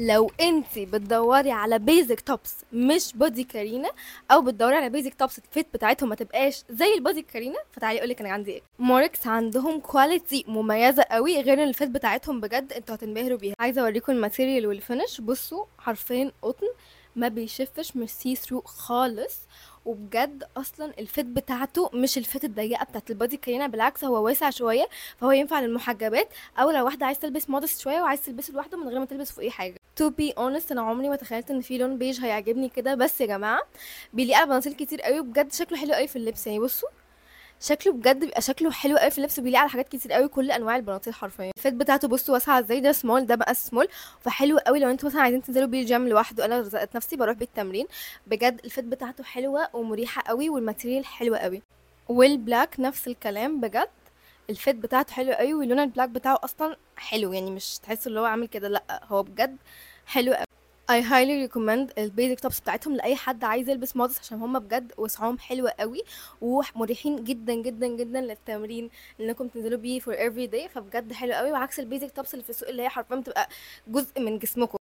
لو انت بتدوري على بيزك توبس مش بودي كارينا او بتدوري على بيزك توبس الفيت بتاعتهم ما تبقاش زي البودي كارينا فتعالي اقول لك انا عندي ايه موركس عندهم كواليتي مميزه قوي غير ان الفيت بتاعتهم بجد انتوا هتنبهروا بيها عايزه اوريكم الماتيريال والفينش بصوا حرفيا قطن ما بيشفش مش سي ثرو خالص وبجد اصلا الفيت بتاعته مش الفيت الضيقه بتاعت البادي كارينا بالعكس هو واسع شويه فهو ينفع للمحجبات او لو واحده عايز تلبس مودست شويه وعايز تلبسه لوحده من غير ما تلبس فوقيه حاجه تو بي اونست انا عمري ما تخيلت ان في لون بيج هيعجبني كده بس يا جماعه بيليق على بناطيل كتير قوي بجد شكله حلو قوي في اللبس يعني بصوا شكله بجد بيبقى شكله حلو قوي في اللبس وبيليق على حاجات كتير قوي كل انواع البناطيل حرفيا الفيت بتاعته بصوا واسعه ازاي ده سمول ده بقى سمول فحلو قوي لو انتوا مثلا عايزين تنزلوا بيه الجيم لوحده انا ذات نفسي بروح بيه التمرين بجد الفيت بتاعته حلوه ومريحه قوي والماتيريال حلوه قوي والبلاك نفس الكلام بجد الفيت بتاعته حلو قوي واللون البلاك بتاعه اصلا حلو يعني مش تحسوا اللي هو عامل كده لا هو بجد حلو قوي I highly recommend البيزك توبس بتاعتهم لأي حد عايز يلبس مودس عشان هما بجد وسعهم حلوة قوي ومريحين جدا جدا جدا للتمرين انكم تنزلوا بيه for every day فبجد حلو قوي وعكس البيزك توبس اللي في السوق اللي هي حرفيا بتبقى جزء من جسمكم